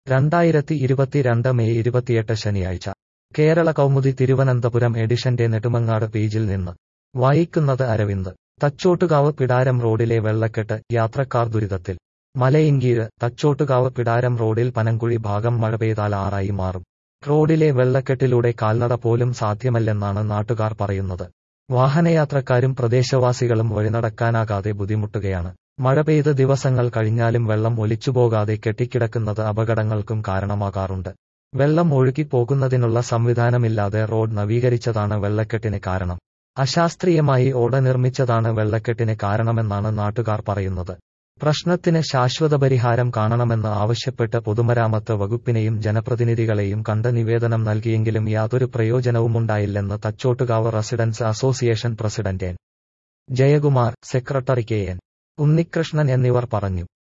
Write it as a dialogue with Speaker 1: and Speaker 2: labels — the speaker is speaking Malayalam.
Speaker 1: രണ്ടായിരത്തി ഇരുപത്തിരണ്ട് മെയ് ഇരുപത്തിയെട്ട് ശനിയാഴ്ച കേരള കൗമുദി തിരുവനന്തപുരം എഡിഷന്റെ നെടുമങ്ങാട് പേജിൽ നിന്ന് വായിക്കുന്നത് അരവിന്ദ് തച്ചോട്ടുകാവ് പിടാരം റോഡിലെ വെള്ളക്കെട്ട് യാത്രക്കാർ ദുരിതത്തിൽ മലയിൻകീഴ് തച്ചോട്ടുകാവ് പിടാരം റോഡിൽ പനങ്കുഴി ഭാഗം മഴ പെയ്താൽ ആറായി മാറും റോഡിലെ വെള്ളക്കെട്ടിലൂടെ കാൽനട പോലും സാധ്യമല്ലെന്നാണ് നാട്ടുകാർ പറയുന്നത് വാഹനയാത്രക്കാരും പ്രദേശവാസികളും വഴിനടക്കാനാകാതെ ബുദ്ധിമുട്ടുകയാണ് മഴ പെയ്ത് ദിവസങ്ങൾ കഴിഞ്ഞാലും വെള്ളം ഒലിച്ചുപോകാതെ കെട്ടിക്കിടക്കുന്നത് അപകടങ്ങൾക്കും കാരണമാകാറുണ്ട് വെള്ളം ഒഴുകിപ്പോകുന്നതിനുള്ള സംവിധാനമില്ലാതെ റോഡ് നവീകരിച്ചതാണ് വെള്ളക്കെട്ടിന് കാരണം അശാസ്ത്രീയമായി ഓട നിർമ്മിച്ചതാണ് വെള്ളക്കെട്ടിന് കാരണമെന്നാണ് നാട്ടുകാർ പറയുന്നത് പ്രശ്നത്തിന് ശാശ്വത പരിഹാരം കാണണമെന്ന് ആവശ്യപ്പെട്ട് പൊതുമരാമത്ത് വകുപ്പിനെയും ജനപ്രതിനിധികളെയും കണ്ട് നിവേദനം നൽകിയെങ്കിലും യാതൊരു പ്രയോജനവുമുണ്ടായില്ലെന്ന് Thachottukavu residence association president N Jayakumar secretary K N Unnikrishnan എന്നിവർ പറഞ്ഞു